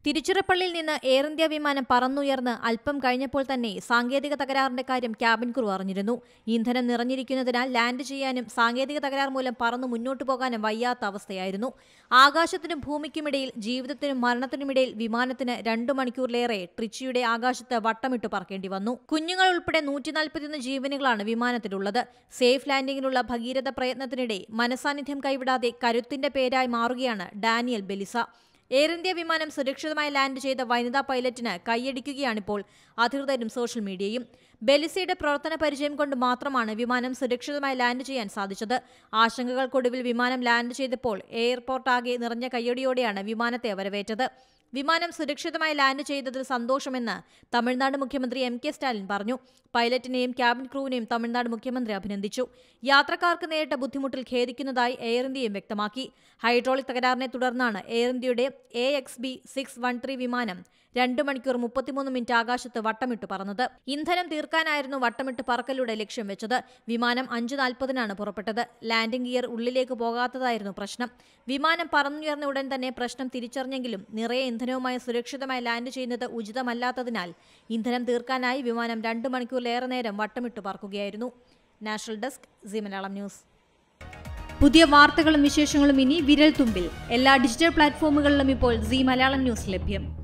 തിരുച്ചിറപ്പള്ളിയിൽ നിന്ന് air India വിമാനം പറന്നുയർന്ന് അല്പം കഴിഞ്ഞപ്പോൾ തന്നെ സാങ്കേതിക തകരാറിന്റെ കാര്യം ക്യാബിൻ ക്രൂ അറിഞ്ഞിരുന്നു ഇന്ധനം നിറഞ്ഞിരിക്കുന്നതിനാൽ ലാൻഡ് ചെയ്യാനും സാങ്കേതിക തകരാർ മൂലം പറന്നു മുന്നോട്ടു പോകാനും വയ്യാത്ത അവസ്ഥയായിരുന്നു ആകാശത്തിനും ഭൂമിക്കുമിടയിൽ ജീവിതത്തിനും മരണത്തിനുമിടയിൽ വിമാനത്തിന് രണ്ടു മണിക്കൂറിലേറെ ട്രിച്ചിയുടെ ആകാശത്ത് വട്ടമിട്ട് പറക്കേണ്ടി വന്നു കുഞ്ഞുങ്ങൾ ഉൾപ്പെടെ നൂറ്റിനാൽപ്പത്തിയൊന്ന് ജീവനുകളാണ് വിമാനത്തിലുള്ളത് സേഫ് ലാൻഡിങ്ങിനുള്ള ഭഗീരഥ പ്രയത്നത്തിനിടെ മനസാന്നിധ്യം കൈവിടാതെ കരുത്തിന്റെ പേരായി മാറുകയാണ് ഡാനിയൽ ബെലിസ എയർ ഇന്ത്യ വിമാനം സുരക്ഷിതമായി ലാൻഡ് ചെയ്ത വനിതാ പൈലറ്റിന് കൈയടിക്കുകയാണിപ്പോൾ അധികൃതരും സോഷ്യൽ മീഡിയയും ബെലിസയുടെ പ്രവർത്തന പരിചയം കൊണ്ട് മാത്രമാണ് വിമാനം സുരക്ഷിതമായി ലാൻഡ് ചെയ്യാൻ സാധിച്ചത് ആശങ്കകൾക്കൊടുവിൽ വിമാനം ലാൻഡ് ചെയ്തപ്പോൾ എയർപോർട്ടാകെ നിറഞ്ഞ കയ്യടിയോടെയാണ് വിമാനത്തെ വരവേറ്റത് വിമാനം സുരക്ഷിതമായി ലാൻഡ് ചെയ്തതിൽ സന്തോഷമെന്ന് തമിഴ്നാട് മുഖ്യമന്ത്രി എം കെ സ്റ്റാലിൻ പറഞ്ഞു പൈലറ്റിനെയും ക്യാബിൻ ക്രൂവിനെയും തമിഴ്നാട് മുഖ്യമന്ത്രി അഭിനന്ദിച്ചു യാത്രക്കാർക്ക് നേരിട്ട ബുദ്ധിമുട്ടിൽ ഖേദിക്കുന്നതായി എയർ ഇന്ത്യയും വ്യക്തമാക്കി ഹൈഡ്രോളിക് തകരാറിനെ തുടർന്നാണ് എയർ ഇന്ത്യയുടെ A X B six one three വിമാനം രണ്ട് മണിക്കൂർ മുപ്പത്തിമൂന്ന് മിനിറ്റ് ആകാശത്ത് വട്ടമിട്ട് പറന്നത് ഇന്ധനം തീർക്കാനായിരുന്നു വട്ടമിട്ട് പറക്കലൂടെ ലക്ഷ്യം വെച്ചത് വിമാനം അഞ്ചു നാൽപ്പതിനാണ് പുറപ്പെട്ടത് ലാൻഡിംഗ് ഗിയർ ഉള്ളിലേക്ക് പോകാത്തതായിരുന്നു പ്രശ്നം വിമാനം പറന്നുയർന്ന ഉടൻ തന്നെ പ്രശ്നം തിരിച്ചറിഞ്ഞെങ്കിലും നിറയെ ഇന്ധനവുമായി സുരക്ഷിതമായി ലാൻഡ് ചെയ്യുന്നത് ഉചിതമല്ലാത്തതിനാൽ ഇന്ധനം തീർക്കാനായി വിമാനം രണ്ട് മണിക്കൂറിലേറെ നേരം വട്ടമിട്ട് പറക്കുകയായിരുന്നു national desk Zee Malayalam news പുതിയ വാർത്തകളും വിശേഷങ്ങളും ഇനി വിരൽ തുമ്പിൽ എല്ലാ ഡിജിറ്റൽ പ്ലാറ്റ്ഫോമുകളിലും ഇപ്പോൾ സി മലയാളം ന്യൂസ് ലഭ്യം